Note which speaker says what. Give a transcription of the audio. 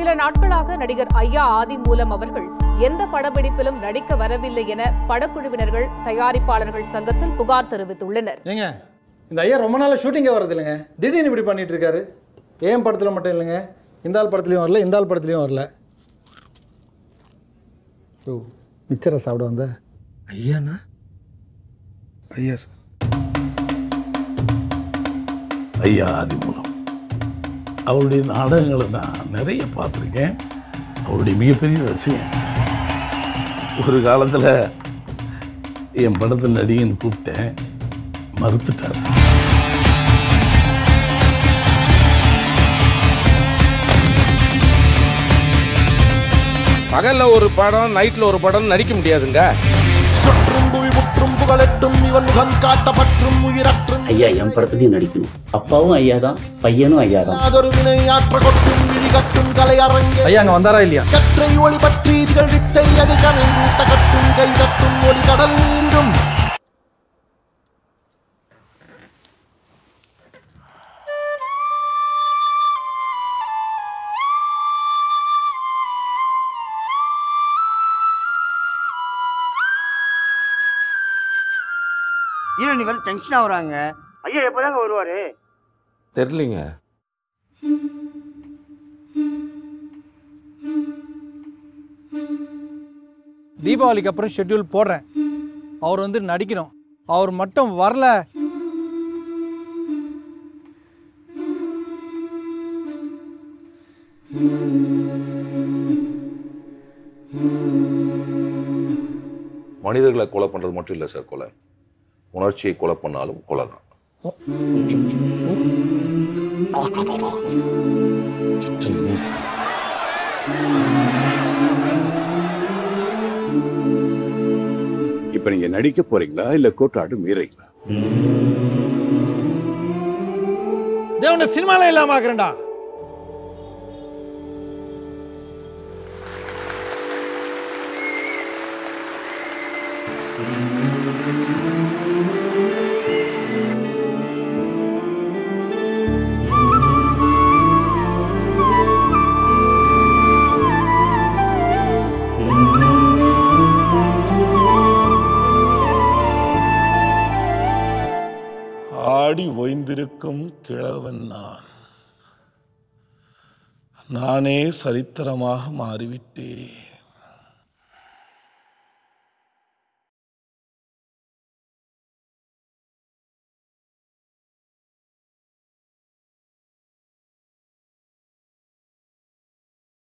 Speaker 1: சில நாட்களாக நடிகர் ஐயா ஆதி மூலம் அவர்கள் எந்த படப்பிடிப்பிலும் நடிக்க வரவில்லை என படக்குழுவினர்கள் தயாரிப்பாளர்கள் சங்கத்தில் புகார் தெரிவித்துள்ளனர்
Speaker 2: ஏங்க இந்த ஐயா ரொம்ப நாளாக ஷூட்டிங்கே வரது இல்லைங்க திடீர்னு இப்படி பண்ணிட்டு இருக்காரு ஏன் படத்தில் மட்டும் இல்லைங்க இந்த ஆள் படத்துலையும் வரல இந்த ஆள் படத்துலையும் வரல ஓ மிச்சரை சாப்பிட வந்த ஐயாண்ணா
Speaker 3: ஐயா சார்
Speaker 4: ஐயா ஆதிமூலம் அவருடைய நாடகங்களை நான் நிறைய பார்த்துருக்கேன் அவருடைய மிகப்பெரிய ரசிகன் ஒரு காலத்தில் என் படத்தில் நடிகன்னு கூப்பிட்டேன் மறுத்துட்டார்
Speaker 3: பகல்ல ஒரு படம் நைட்ல ஒரு படம் நடிக்க முடியாதுங்க
Speaker 5: சுற்றும் புவி முற்றும் புகழட்டும் இவன் முகம் காட்டப்பற்றும் உயிரற்றும்
Speaker 6: ஐயா என் படத்துலையும் நடிக்கணும் அப்பாவும் ஐயா தான் பையனும் ஐயா தான்
Speaker 5: அதொரு வினை ஆற்ற கொட்டும் விழி கட்டும் கலை அரங்க
Speaker 2: ஐயா அங்கே வந்தாரா இல்லையா
Speaker 5: கற்றை ஒளி பற்றி திகழ் வித்தை அது கனைந்தூட்ட கட்டும் கை தட்டும் ஒளி கடல் நீரிடும்
Speaker 7: ஹீரோனி வேற டென்ஷன் ஆகுறாங்க ஐயா எப்பதாங்க வருவாரு
Speaker 3: தெரியலீங்க
Speaker 2: தீபாவளிக்கு அப்புறம் ஷெட்யூல் போடுறேன் அவர் வந்து நடிக்கணும் அவர் மட்டும் வரல
Speaker 8: மனிதர்களை கொலை பண்ணுறது மட்டும் இல்லை சார் கொலை உணர்ச்சியை கொலை பண்ணாலும் கொலை தான்
Speaker 9: இப்ப நீங்க நடிக்க போறீங்களா இல்ல கோட்டாடு மீறீங்களா
Speaker 2: தேவனை சினிமால இல்லாம ஆக்குறேன்டா
Speaker 4: ஆடி ஓய்ந்திருக்கும் கிழவன் நான் நானே சரித்திரமாக மாறிவிட்டேன்